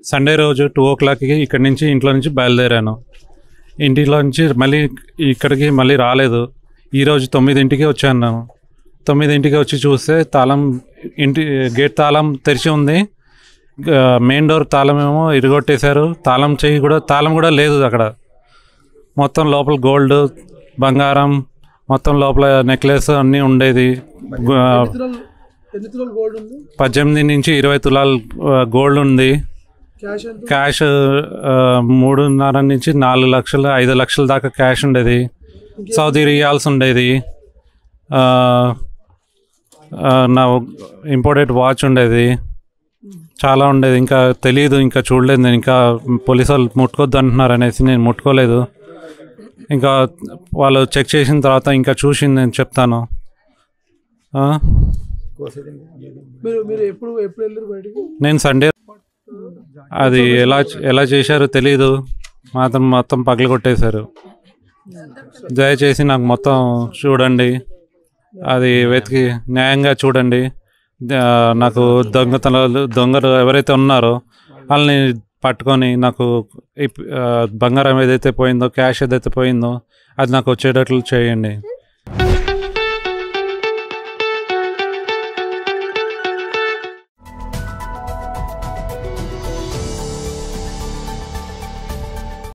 Sunday రోజు two ఓ క్లాక్కి ఇక్కడి నుంచి ఇంట్లో నుంచి బయలుదేరాను ఇంటిలో నుంచి మళ్ళీ ఇక్కడికి మళ్ళీ రాలేదు ఈరోజు తొమ్మిదింటికి వచ్చాను నేను తొమ్మిదింటికి వచ్చి చూస్తే తాళం ఇంటి గేట్ తాళం తెరిచి ఉంది ఆ, మెయిన్ డోర్ తాళం ఏమో ఇరగొట్టేశారు తాళం చెయ్యి కూడా తాళం కూడా లేదు అక్కడ మొత్తం లోపల గోల్డ్ బంగారం మొత్తం లోపల నెక్లెస్ అన్నీ ఉండేది గు- ఎన్ని తులాలు గోల్డ్ ఉంది పద్దెనిమిది నుంచి ఇరవై తులాలు ఆ, గోల్డ్ ఉంది క్యాష్ ఎంత క్యాష్ ఆ, మూడున్నర నుంచి నాలుగు లక్షలు ఐదు లక్షల దాకా క్యాష్ ఉండేది సౌదీ రియాల్స్ ఉండేది ఆ, ఆ, నా ఇంపోర్టెడ్ వాచ్ ఉండేది చాలా ఉండేది ఇంకా తెలియదు ఇంకా చూడలేదు నేను ఇంకా పోలీసు వాళ్ళు ముట్టుకోవద్దు అంటున్నారు అనేసి నేను ముట్టుకోలేదు ఇంకా వాళ్ళు చెక్ చేసిన తర్వాత ఇంకా చూసి నేను చెప్తాను ఆ? మీరు మీరు ఎప్పుడు ఎప్పుడు వెళ్ళారు బయటికి నేను సండే అది ఎలా ఎలా చేశారో తెలీదు మాత్రం మొత్తం పగలు కొట్టేశారు దయచేసి నాకు మొత్తం చూడండి అది వెతికి న్యాయంగా చూడండి ద- నాకు దొంగతనాలు దొంగలు ఎవరైతే ఉన్నారో వాళ్ళని పట్టుకొని నాకు ఇప్- ఆ, బంగారం ఏదైతే పోయిందో క్యాష్ ఏదైతే పోయిందో అది నాకు వచ్చేటట్లు చేయండి